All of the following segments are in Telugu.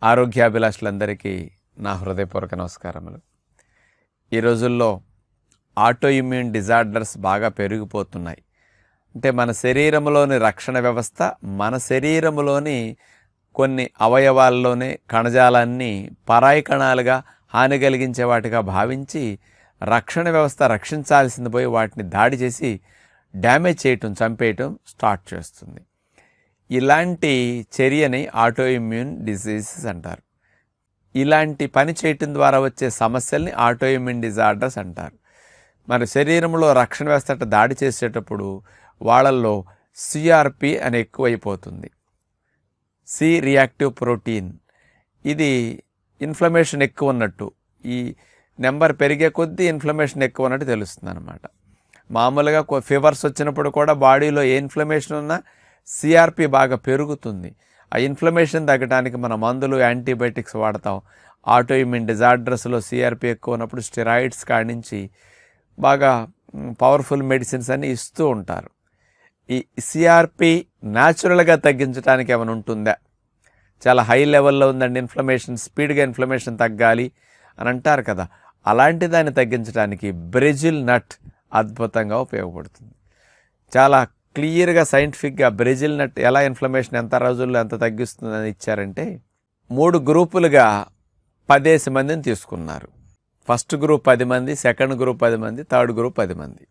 ఆరోగ్యాభిలాషులందరికీ నా హృదయపూర్వక నమస్కారములు ఈ రోజుల్లో ఆటో ఇమ్యూన్ డిజార్డర్స్ బాగా పెరిగిపోతున్నాయి అంటే మన శరీరంలోని రక్షణ వ్యవస్థ మన శరీరంలోని కొన్ని అవయవాల్లోనే కణజాలాన్ని పరాయి కణాలుగా హాని కలిగించే వాటిగా భావించి రక్షణ వ్యవస్థ రక్షించాల్సింది పోయి వాటిని దాడి చేసి డ్యామేజ్ చేయటం చంపేయటం స్టార్ట్ చేస్తుంది ఇలాంటి చర్యని ఆటో ఇమ్యూన్ డిసీజెస్ అంటారు ఇలాంటి పని చేయటం ద్వారా వచ్చే సమస్యల్ని ఆటో ఇమ్యూన్ డిజార్డర్స్ అంటారు మన శరీరంలో రక్షణ వ్యవస్థ అట్ట దాడి చేసేటప్పుడు వాళ్ళల్లో సిఆర్పి అని ఎక్కువైపోతుంది సి రియాక్టివ్ ప్రోటీన్ ఇది ఇన్ఫ్లమేషన్ ఎక్కువ ఉన్నట్టు ఈ నెంబర్ పెరిగే కొద్దీ ఇన్ఫ్లమేషన్ ఎక్కువ ఉన్నట్టు తెలుస్తుంది అనమాట మామూలుగా ఫీవర్స్ వచ్చినప్పుడు కూడా బాడీలో ఏ ఇన్ఫ్లమేషన్ ఉన్నా సిఆర్పి బాగా పెరుగుతుంది ఆ ఇన్ఫ్లమేషన్ తగ్గడానికి మన మందులు యాంటీబయాటిక్స్ వాడతాం ఆటో ఇమ్యూన్ డిజార్డర్స్లో సిఆర్పి ఎక్కువ ఉన్నప్పుడు స్టెరాయిడ్స్ కాడించి బాగా పవర్ఫుల్ మెడిసిన్స్ అన్ని ఇస్తూ ఉంటారు ఈ సిఆర్పి న్యాచురల్గా తగ్గించడానికి ఏమైనా ఉంటుందా చాలా హై లెవెల్లో ఉందండి ఇన్ఫ్లమేషన్ స్పీడ్గా ఇన్ఫ్లమేషన్ తగ్గాలి అని అంటారు కదా అలాంటి దాన్ని తగ్గించడానికి బ్రెజిల్ నట్ అద్భుతంగా ఉపయోగపడుతుంది చాలా క్లియర్గా సైంటిఫిక్గా బ్రెజిల్ నట్ ఎలా ఇన్ఫ్లమేషన్ ఎంత రోజుల్లో ఎంత తగ్గిస్తుందని ఇచ్చారంటే మూడు గ్రూపులుగా పదేసి మందిని తీసుకున్నారు ఫస్ట్ గ్రూప్ పది మంది సెకండ్ గ్రూప్ పది మంది థర్డ్ గ్రూప్ పది మంది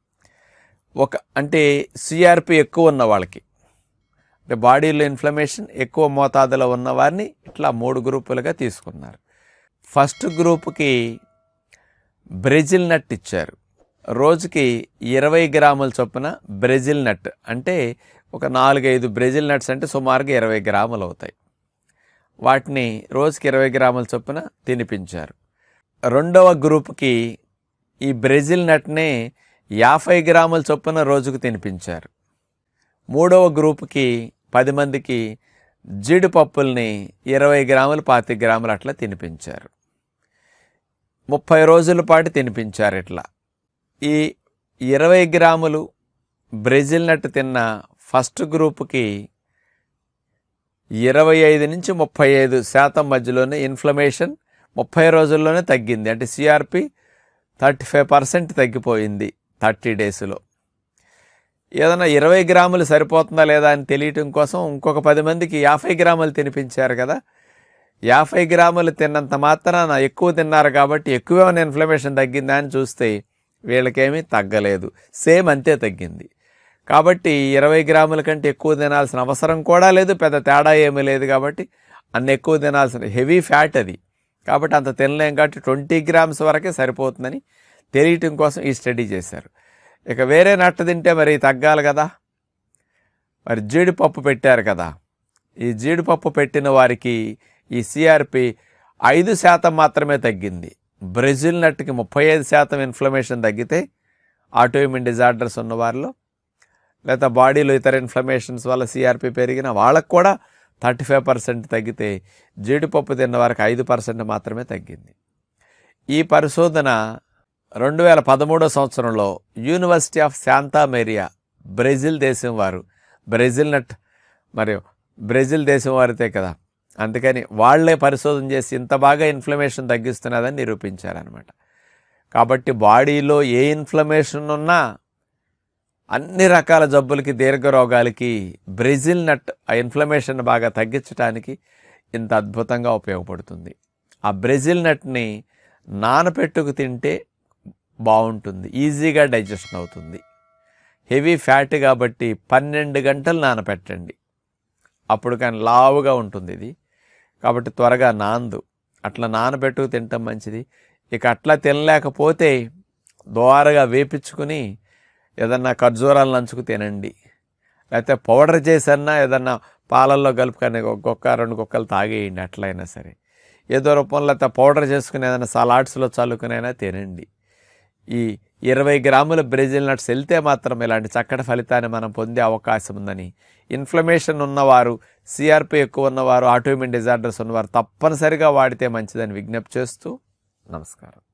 ఒక అంటే సిఆర్పి ఎక్కువ ఉన్న వాళ్ళకి అంటే బాడీలో ఇన్ఫ్లమేషన్ ఎక్కువ మోతాదులో ఉన్న వారిని ఇట్లా మూడు గ్రూపులుగా తీసుకున్నారు ఫస్ట్ గ్రూప్కి బ్రెజిల్ నట్ ఇచ్చారు రోజుకి ఇరవై గ్రాముల చొప్పున బ్రెజిల్ నట్ అంటే ఒక నాలుగైదు బ్రెజిల్ నట్స్ అంటే సుమారుగా ఇరవై గ్రాములు అవుతాయి వాటిని రోజుకి ఇరవై గ్రాముల చొప్పున తినిపించారు రెండవ గ్రూప్కి ఈ బ్రెజిల్ నట్నే యాభై గ్రాముల చొప్పున రోజుకు తినిపించారు మూడవ గ్రూప్కి పది మందికి జీడిపప్పుల్ని ఇరవై గ్రాములు పాతి గ్రాములు అట్లా తినిపించారు ముప్పై రోజుల పాటు తినిపించారు ఇట్లా ఈ ఇరవై గ్రాములు బ్రెజిల్ నట్ తిన్న ఫస్ట్ గ్రూప్కి ఇరవై ఐదు నుంచి ముప్పై ఐదు శాతం మధ్యలోనే ఇన్ఫ్లమేషన్ ముప్పై రోజుల్లోనే తగ్గింది అంటే సిఆర్పి థర్టీ ఫైవ్ పర్సెంట్ తగ్గిపోయింది థర్టీ డేస్లో ఏదైనా ఇరవై గ్రాములు సరిపోతుందా లేదా అని తెలియటం కోసం ఇంకొక పది మందికి యాభై గ్రాములు తినిపించారు కదా యాభై గ్రాములు తిన్నంత మాత్రాన ఎక్కువ తిన్నారు కాబట్టి ఎక్కువేమైనా ఇన్ఫ్లమేషన్ తగ్గిందా అని చూస్తే వీళ్ళకేమీ తగ్గలేదు సేమ్ అంతే తగ్గింది కాబట్టి ఇరవై గ్రాముల కంటే ఎక్కువ తినాల్సిన అవసరం కూడా లేదు పెద్ద తేడా ఏమీ లేదు కాబట్టి అన్ని ఎక్కువ తినాల్సిన హెవీ ఫ్యాట్ అది కాబట్టి అంత తినలేం కాబట్టి ట్వంటీ గ్రామ్స్ వరకే సరిపోతుందని తెలియటం కోసం ఈ స్టడీ చేశారు ఇక వేరే నట్టు తింటే మరి తగ్గాలి కదా మరి జీడిపప్పు పెట్టారు కదా ఈ జీడిపప్పు పెట్టిన వారికి ఈ సిఆర్పి ఐదు శాతం మాత్రమే తగ్గింది బ్రెజిల్ నట్టుకి ముప్పై ఐదు శాతం ఇన్ఫ్లమేషన్ తగ్గితే ఆటోఇమ్యూన్ డిజార్డర్స్ ఉన్న వారిలో లేదా బాడీలో ఇతర ఇన్ఫ్లమేషన్స్ వల్ల సిఆర్పి పెరిగిన వాళ్ళకు కూడా థర్టీ ఫైవ్ పర్సెంట్ తగ్గితే జీడిపప్పు తిన్న వారికి ఐదు పర్సెంట్ మాత్రమే తగ్గింది ఈ పరిశోధన రెండు వేల పదమూడో సంవత్సరంలో university of Santa Maria Brazil దేశం వారు బ్రెజిల్ నట్ మరియు బ్రెజిల్ దేశం వారితే కదా అందుకని వాళ్లే పరిశోధన చేసి ఇంత బాగా ఇన్ఫ్లమేషన్ తగ్గిస్తున్నదని నిరూపించారనమాట కాబట్టి బాడీలో ఏ ఇన్ఫ్లమేషన్ ఉన్నా అన్ని రకాల జబ్బులకి దీర్ఘ రోగాలకి బ్రెజిల్ నట్ ఆ ఇన్ఫ్లమేషన్ బాగా తగ్గించడానికి ఇంత అద్భుతంగా ఉపయోగపడుతుంది ఆ బ్రెజిల్ నట్ని నానపెట్టుకు తింటే బాగుంటుంది ఈజీగా డైజెషన్ అవుతుంది హెవీ ఫ్యాట్ కాబట్టి పన్నెండు గంటలు నానపెట్టండి అప్పుడు కానీ లావుగా ఉంటుంది ఇది కాబట్టి త్వరగా నాందు అట్లా నానబెట్టుకు తినటం మంచిది ఇక అట్లా తినలేకపోతే దోరగా వేపించుకుని ఏదన్నా ఖర్జూరాలు నంచుకు తినండి లేకపోతే పౌడర్ చేసన్నా ఏదన్నా పాలల్లో కలుపుకొని ఒక కుక్క రెండు కుక్కలు తాగేయండి అట్లయినా సరే ఏదో రూపంలో లేకపోతే పౌడర్ చేసుకుని ఏదైనా సలాడ్స్లో చల్లుకునైనా తినండి ఈ ఇరవై గ్రాముల బ్రెజిల్ నట్స్ వెళ్తే మాత్రం ఇలాంటి చక్కటి ఫలితాన్ని మనం పొందే అవకాశం ఉందని ఇన్ఫ్లమేషన్ ఉన్నవారు సిఆర్పి ఎక్కువ ఉన్నవారు ఆటోమిన్ డిజార్డర్స్ ఉన్నవారు తప్పనిసరిగా వాడితే మంచిదని విజ్ఞప్తి చేస్తూ నమస్కారం